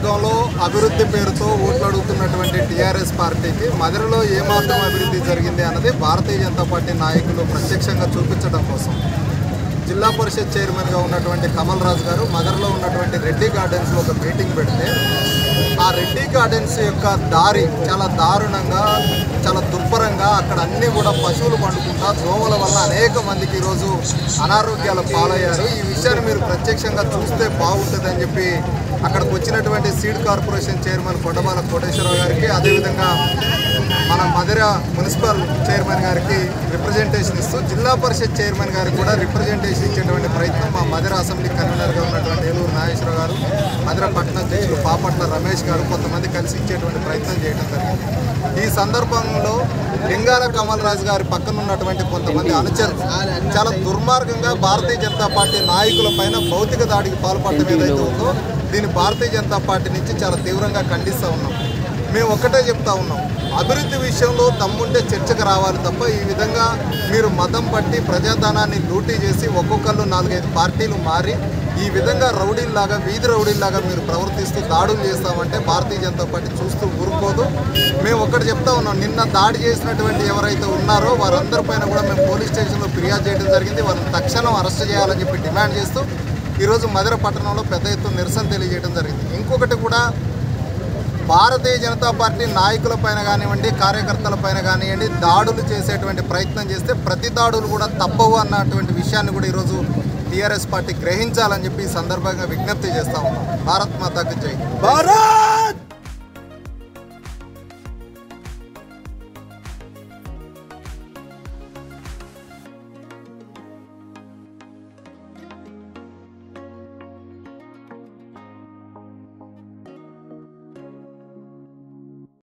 నియోజకవర్గంలో అభివృద్ధి పేరుతో ఓట్లు అడుగుతున్నటువంటి టీఆర్ఎస్ పార్టీకి మధురలో ఏమాత్రం అభివృద్ధి జరిగింది అన్నది భారతీయ జనతా పార్టీ నాయకులు ప్రత్యక్షంగా చూపించడం కోసం జిల్లా పరిషత్ చైర్మన్గా ఉన్నటువంటి కమల్ రాజు గారు మదర్లో ఉన్నటువంటి రెడ్డి గార్డెన్స్లో ఒక మీటింగ్ పెడితే ఆ రెడ్డి గార్డెన్స్ యొక్క దారి చాలా దారుణంగా చాలా దుర్భరంగా అక్కడ అన్నీ కూడా పశువులు పండుకుంటా దోమల వల్ల అనేక మందికి ఈరోజు అనారోగ్యాల పాలయ్యారు ఈ విషయాన్ని మీరు ప్రత్యక్షంగా చూస్తే బాగుంటుందని చెప్పి అక్కడికి వచ్చినటువంటి seed corporation chairman Kondabala Koteswararao గారికి అదేవిధంగా మన మధుర మున్సిపల్ చైర్మన్ గారికి రిప్రజెంటేషన్ ఇస్తూ జిల్లా పరిషత్ చైర్మన్ గారికి కూడా రిప్రజెంటేషన్ ఇచ్చేటువంటి ప్రయత్నం మా మధుర అసెంబ్లీ కన్వీనర్గా ఉన్నటువంటి ఏలూరు నాగేశ్వరరావు గారు మధుర పట్టణ అధ్యక్షులు పాపట్ల రమేష్ గారు కొంతమంది కలిసి ఇచ్చేటువంటి ప్రయత్నం చేయడం జరిగింది ఈ సందర్భంలో లింగాల కమల్ రాజు గారి పక్కన ఉన్నటువంటి కొంతమంది అనుచరులు చాలా దుర్మార్గంగా భారతీయ జనతా పార్టీ నాయకుల పైన భౌతిక దాడికి పాల్పడటం ఏదైతే ఉందో దీన్ని భారతీయ జనతా పార్టీ నుంచి చాలా తీవ్రంగా ఖండిస్తూ ఉన్నాం మేము ఒక్కటే చెప్తా ఉన్నాం అభివృద్ధి విషయంలో దమ్ముంటే చర్చకు రావాలి తప్ప ఈ విధంగా మీరు మతం పట్టి ప్రజాధనాన్ని లూటీ చేసి ఒక్కొక్కళ్ళు నాలుగైదు పార్టీలు మారి ఈ విధంగా రౌడీల్లాగా వీధి రౌడీల్లాగా మీరు ప్రవర్తిస్తూ దాడులు చేస్తామంటే భారతీయ జనతా పార్టీ చూస్తూ ఊరుకోదు మేము ఒక్కటి చెప్తా ఉన్నాం నిన్న దాడి చేసినటువంటి ఎవరైతే ఉన్నారో వారందరి పైన కూడా మేము పోలీస్ స్టేషన్లో ఫిర్యాదు చేయడం జరిగింది వారిని తక్షణం అరెస్ట్ చేయాలని చెప్పి డిమాండ్ చేస్తూ ఈరోజు మధుర పట్టణంలో పెద్ద ఎత్తున నిరసన తెలియజేయడం జరిగింది ఇంకొకటి కూడా భారతీయ జనతా పార్టీ నాయకుల పైన కానివ్వండి కార్యకర్తల పైన కానివ్వండి దాడులు చేసేటువంటి ప్రయత్నం చేస్తే ప్రతి దాడులు కూడా తప్పవు అన్నటువంటి విషయాన్ని కూడా ఈరోజు టీఆర్ఎస్ పార్టీ గ్రహించాలని చెప్పి ఈ సందర్భంగా విజ్ఞప్తి చేస్తా ఉన్నాం భారత్ మాతాకు జై భారత్